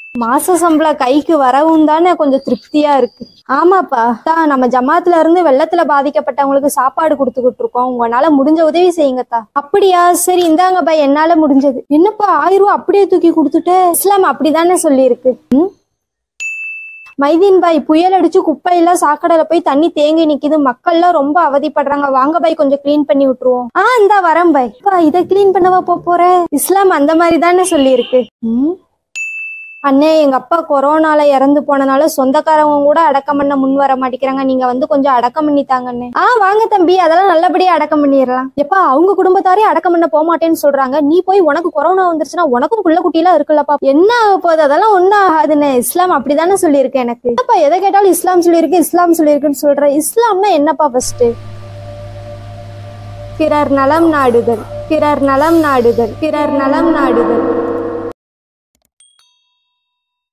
மாச சம்பளம் கைக்கு வரவும் தானே கொஞ்சம் திருப்தியா இருக்கு ஆமாப்பா தான் நம்ம ஜமாத்துல இருந்து வெள்ளத்துல பாதிக்கப்பட்டவங்களுக்கு சாப்பாடு கொடுத்துக்கிட்டு இருக்கோம் உங்களால முடிஞ்ச உதவி செய்யுங்கத்தா அப்படியா சரி இந்தாங்கப்பா என்னால முடிஞ்சது என்னப்பா ஆயிரம் ரூபாய் அப்படியே தூக்கி கொடுத்துட்டு இஸ்லாம் அப்படிதானே சொல்லியிருக்கு ம்? மைதீன் பாய் புயல் அடிச்சு குப்பையெல்லாம் சாக்கடையில போய் தண்ணி தேங்கி நிக்குது மக்கள்லாம் ரொம்ப அவதிப்படுறாங்க வாங்க பாய் கொஞ்சம் க்ளீன் பண்ணி விட்டுருவோம் ஆ இந்தா வரேன் பாய் அப்பா இதை க்ளீன் பண்ணவா போப் போற இஸ்லாம் அந்த மாதிரி தானே சொல்லியிருக்கு ம் அண்ணே எங்க அப்பா கொரோனால இறந்து போனனால சொந்தக்காரவங்க கூட அடக்கம் பண்ண முன் வர மாட்டேங்கிறாங்க நீங்க வந்து கொஞ்சம் அடக்கம் பண்ணி தாங்கண்ணே ஆ வாங்க தம்பி அதெல்லாம் நல்லபடியா அடக்கம் பண்ணிடலாம் எப்பா அவங்க குடும்பத்தாரே அடக்கம் பண்ண போக மாட்டேன்னு சொல்றாங்க நீ போய் உனக்கு கொரோனா வந்துருச்சுன்னா உனக்கும் புள்ள குட்டிலாம் இருக்குல்லப்பா என்ன ஆக போகுது அதெல்லாம் ஒன்னும் ஆகாதுண்ணே இஸ்லாம் அப்படிதானே சொல்லியிருக்கு எனக்கு அப்பா எதை கேட்டாலும் இஸ்லாம் சொல்லியிருக்கு இஸ்லாம் சொல்லியிருக்குன்னு சொல்ற இஸ்லாம்னா என்னப்பா ஃபர்ஸ்ட் பிறர் நலம் நாடுதல் பிறர் நலம் நாடுதல் பிறர் நலம் நாடுதல்